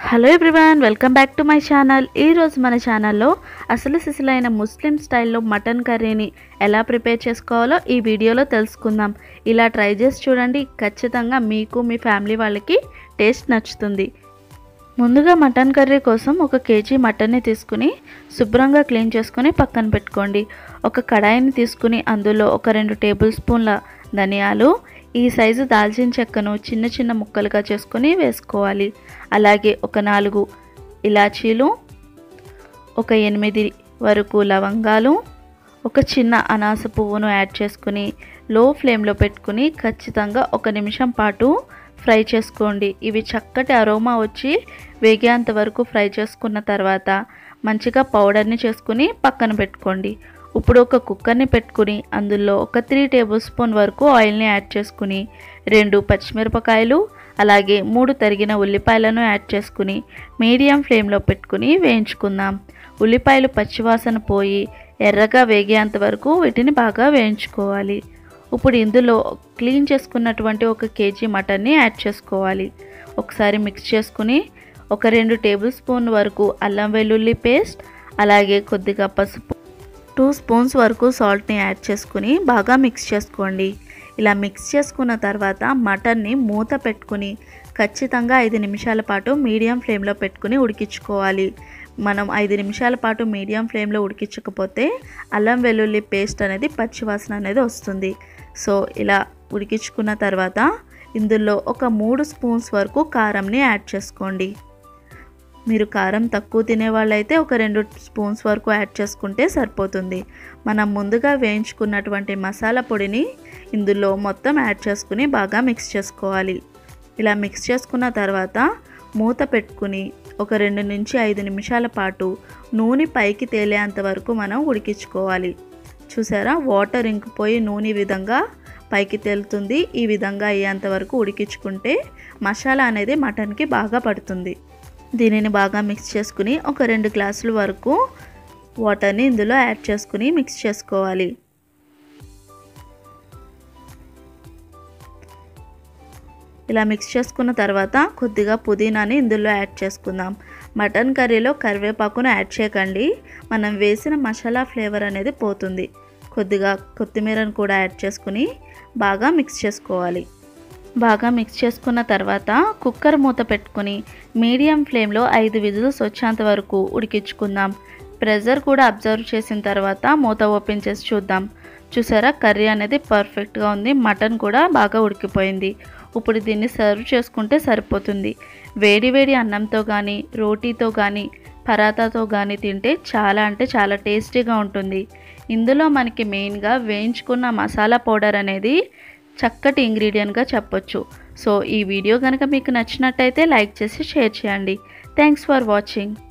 hello everyone welcome back to my channel ఈరోజు మన ఛానల్లో అసలు సిసలైన ముస్లిం స్టైల్లో మటన్ కర్రీని ఎలా ప్రిపేర్ చేసుకోవాలో ఈ వీడియోలో తెలుసుకుందాం ఇలా ట్రై చేసి చూడండి ఖచ్చితంగా మీకు మీ ఫ్యామిలీ వాళ్ళకి టేస్ట్ నచ్చుతుంది ముందుగా మటన్ కర్రీ కోసం ఒక కేజీ మటన్ని తీసుకుని శుభ్రంగా క్లీన్ చేసుకుని పక్కన పెట్టుకోండి ఒక కడాయిని తీసుకుని అందులో ఒక రెండు టేబుల్ స్పూన్ల ధనియాలు ఈ సైజు దాల్చిన చెక్కను చిన్న చిన్న ముక్కలుగా చేసుకొని వేసుకోవాలి అలాగే ఒక నాలుగు ఇలాచీలు ఒక ఎనిమిది వరకు లవంగాలు ఒక చిన్న అనాస పువ్వును యాడ్ చేసుకుని లో ఫ్లేమ్లో పెట్టుకుని ఖచ్చితంగా ఒక నిమిషం పాటు ఫ్రై చేసుకోండి ఇవి చక్కటి అరోమా వచ్చి వేగేంత వరకు ఫ్రై చేసుకున్న తర్వాత మంచిగా పౌడర్ని చేసుకుని పక్కన పెట్టుకోండి ఇప్పుడు ఒక కుక్కర్ని పెట్టుకుని అందులో ఒక త్రీ టేబుల్ స్పూన్ వరకు ఆయిల్ని యాడ్ చేసుకుని రెండు పచ్చిమిరపకాయలు అలాగే మూడు తరిగిన ఉల్లిపాయలను యాడ్ చేసుకుని మీడియం ఫ్లేమ్లో పెట్టుకుని వేయించుకుందాం ఉల్లిపాయలు పచ్చివాసన పోయి ఎర్రగా వేగేంత వరకు వీటిని బాగా వేయించుకోవాలి ఇప్పుడు ఇందులో క్లీన్ చేసుకున్నటువంటి ఒక కేజీ మటన్ని యాడ్ చేసుకోవాలి ఒకసారి మిక్స్ చేసుకుని ఒక రెండు టేబుల్ స్పూన్ వరకు అల్లం వెల్లుల్లి పేస్ట్ అలాగే కొద్దిగా పసుపు టూ స్పూన్స్ వరకు సాల్ట్ని యాడ్ చేసుకుని బాగా మిక్స్ చేసుకోండి ఇలా మిక్స్ చేసుకున్న తర్వాత మటన్ని మూత పెట్టుకుని ఖచ్చితంగా ఐదు నిమిషాల పాటు మీడియం ఫ్లేమ్లో పెట్టుకుని ఉడికించుకోవాలి మనం ఐదు నిమిషాల పాటు మీడియం ఫ్లేమ్లో ఉడికించకపోతే అల్లం వెల్లుల్లి పేస్ట్ అనేది పచ్చివాసన అనేది వస్తుంది సో ఇలా ఉడికించుకున్న తర్వాత ఇందులో ఒక మూడు స్పూన్స్ వరకు కారంని యాడ్ చేసుకోండి మీరు కారం తక్కువ తినే వాళ్ళైతే ఒక రెండు స్పూన్స్ వరకు యాడ్ చేసుకుంటే సరిపోతుంది మనం ముందుగా వేయించుకున్నటువంటి మసాలా పొడిని ఇందులో మొత్తం యాడ్ చేసుకుని బాగా మిక్స్ చేసుకోవాలి ఇలా మిక్స్ చేసుకున్న తర్వాత మూత పెట్టుకుని ఒక రెండు నుంచి ఐదు నిమిషాల పాటు నూనె పైకి తేలేంత వరకు మనం ఉడికించుకోవాలి చూసారా వాటర్ ఇంకిపోయి నూనె విధంగా పైకి తేలుతుంది ఈ విధంగా అయ్యేంత వరకు ఉడికించుకుంటే మసాలా అనేది మటన్కి బాగా పడుతుంది దీనిని బాగా మిక్స్ చేసుకుని ఒక రెండు గ్లాసుల వరకు వాటర్ని ఇందులో యాడ్ చేసుకుని మిక్స్ చేసుకోవాలి ఇలా మిక్స్ చేసుకున్న తర్వాత కొద్దిగా పుదీనాని ఇందులో యాడ్ చేసుకుందాం మటన్ కర్రీలో కరివేపాకును యాడ్ చేయకండి మనం వేసిన మసాలా ఫ్లేవర్ అనేది పోతుంది కొద్దిగా కొత్తిమీరను కూడా యాడ్ చేసుకుని బాగా మిక్స్ చేసుకోవాలి బాగా మిక్స్ చేసుకున్న తర్వాత కుక్కర్ మూత పెట్టుకుని మీడియం ఫ్లేమ్లో ఐదు విజిల్స్ వచ్చేంత వరకు ఉడికించుకుందాం ప్రెజర్ కూడా అబ్జర్వ్ చేసిన తర్వాత మూత ఓపెన్ చేసి చూద్దాం చూసారా కర్రీ అనేది పర్ఫెక్ట్గా ఉంది మటన్ కూడా బాగా ఉడికిపోయింది ఇప్పుడు దీన్ని సర్వ్ చేసుకుంటే సరిపోతుంది వేడి వేడి అన్నంతో కానీ రోటీతో కానీ పరాతాతో కానీ తింటే చాలా అంటే చాలా టేస్టీగా ఉంటుంది ఇందులో మనకి మెయిన్గా వేయించుకున్న మసాలా పౌడర్ అనేది చక్కటి ఇంగ్రీడియంట్గా చెప్పొచ్చు సో ఈ వీడియో కనుక మీకు నచ్చినట్టయితే లైక్ చేసి షేర్ చేయండి థ్యాంక్స్ ఫర్ వాచింగ్